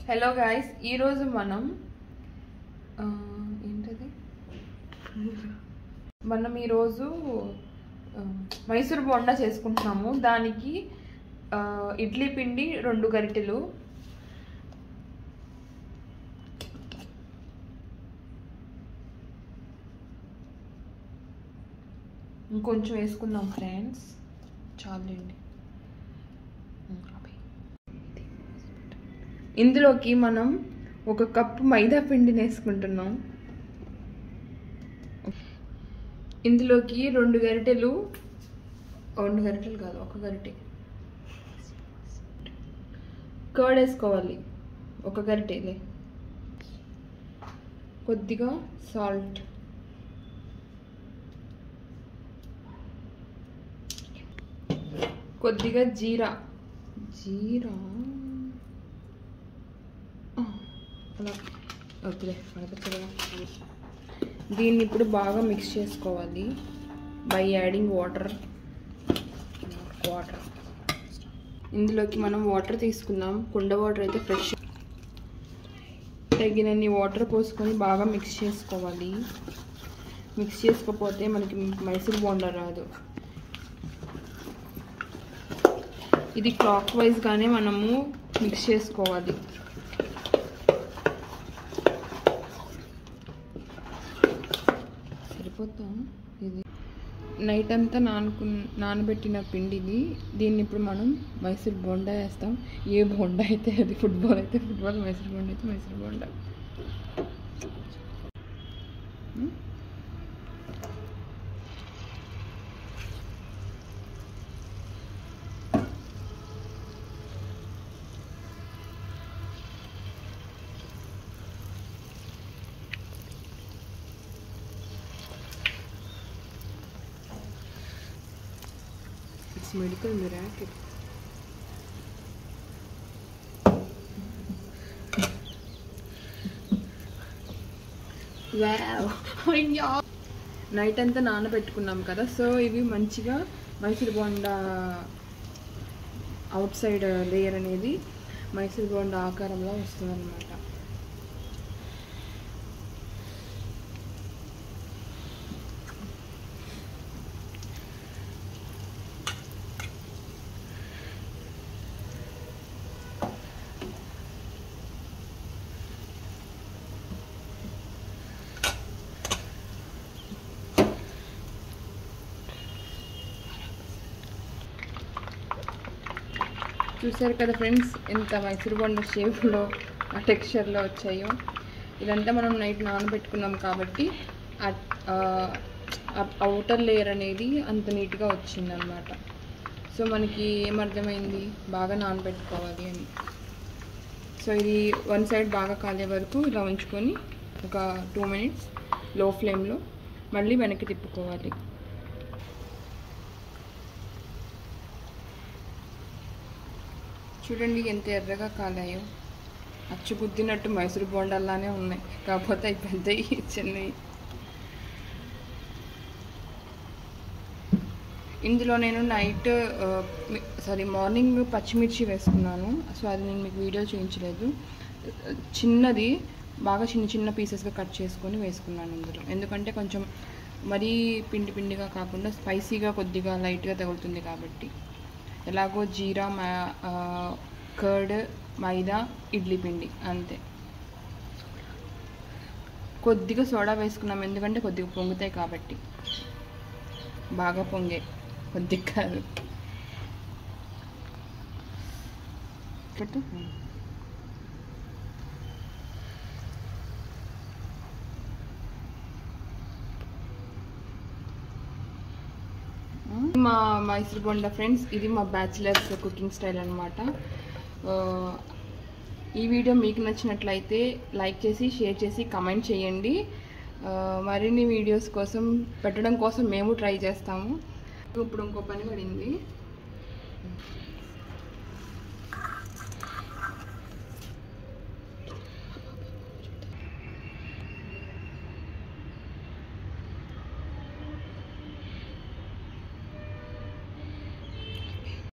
Hello guys ఈరోజు మనం ఆ, ఏంటది మనం ఈరోజు ఆ, మైసూర్ బోండా చేసుకుంటున్నాము దానికి ఆ, ఇడ్లీ పిండి రెండు గరిటెలు ఇంకొంచెం వేసుకుందాం ఫ్రెండ్స్ చాలండి ఇందులోకి మనం ఒక కప్పు మైదా పిండిని వేసుకుంటున్నాం ఇందులోకి రెండు గరిటెలు రెండు గరిటెలు కాదు ఒక గరిటె కర్డ్ వేసుకోవాలి ఒక గరిటెలే కొద్దిగా సాల్ట్ కొద్దిగా జీరా జీరా ఆ, అలా వద్దులే పడదు కదా దీన్ని ఇప్పుడు బాగా మిక్స్ చేసుకోవాలి బై యాడింగ్ వాటర్ వాటర్ ఇందులోకి మనం వాటర్ తీసుకుందాం కుండ వాటర్ అయితే ఫ్రెష్ తగినన్ని వాటర్ పోసుకొని బాగా మిక్స్ చేసుకోవాలి మిక్స్ చేసుకోకపోతే మనకి మైసూర్ బోండా రాదు ఇది క్లాక్ వైజ్గానే మనము మిక్స్ చేసుకోవాలి సరిపోతా ఇది నైట్ అంతా నానుకు నానబెట్టిన పిండిది దీన్ని ఇప్పుడు మనం మైసూర్ బోండా వేస్తాం ఏ బోండా అయితే అది ఫుట్బాల్ అయితే ఫుట్బాల్ మైసూర్ బోండా అయితే Mysore bonda um. It's medical miracle. Night అంతా నానబెట్టుకున్నాం కదా సో ఇవి మంచిగా Mysore bonda outside layer అనేది మైసూర్ బోండా ఆకారంలో వస్తుంది అనమాట చూసారు కదా ఫ్రెండ్స్ ఎంత మైసూర్ బొండ షేప్లో ఆ టెక్స్చర్లో వచ్చాయో ఇదంతా మనం నైట్ నానబెట్టుకున్నాం కాబట్టి అవుటర్ లేయర్ అనేది అంత నీట్గా వచ్చింది అనమాట సో మనకి ఏమర్థమైంది బాగా నానబెట్టుకోవాలి అని సో ఇది వన్ సైడ్ బాగా కాలే వరకు ఇలా ఉంచుకొని ఒక టూ మినిట్స్ లో ఫ్లేమ్లో మళ్ళీ వెనక్కి తిప్పుకోవాలి చూడండి ఎంత ఎర్రగా కాలాయో అచ్చు గుద్దినట్టు మైసూర్ బోండాల్లానే ఉన్నాయి కాకపోతే అవి పెద్దవి చిన్నవి ఇందులో నేను నైట్ సారీ మార్నింగ్ పచ్చిమిర్చి వేసుకున్నాను సో అది నేను మీకు వీడియో చూపించలేదు చిన్నది బాగా చిన్న చిన్న పీసెస్గా కట్ చేసుకొని వేసుకున్నాను ఇందులో ఎందుకంటే కొంచెం మరీ పిండి పిండిగా కాకుండా స్పైసీగా కొద్దిగా లైట్గా తగులుతుంది కాబట్టి ఎలాగో జీరా మా కర్డ్ మైదా ఇడ్లీ పిండి అంతే కొద్దిగా సోడా వేసుకున్నాం ఎందుకంటే కొద్దిగా పొంగుతాయి కాబట్టి బాగా పొంగే కొద్దిగా కాదు పెట్టు మా మైసూర్ బొండా ఫ్రెండ్స్ ఇది మా బ్యాచిలర్స్ కుకింగ్ స్టైల్ అనమాట ఈ వీడియో మీకు నచ్చినట్లయితే లైక్ చేసి షేర్ చేసి కమెంట్ చేయండి ఆ, మరిన్ని వీడియోస్ కోసం పెట్టడం కోసం మేము ట్రై చేస్తాము ఇప్పుడు ఇంకో పని పడింది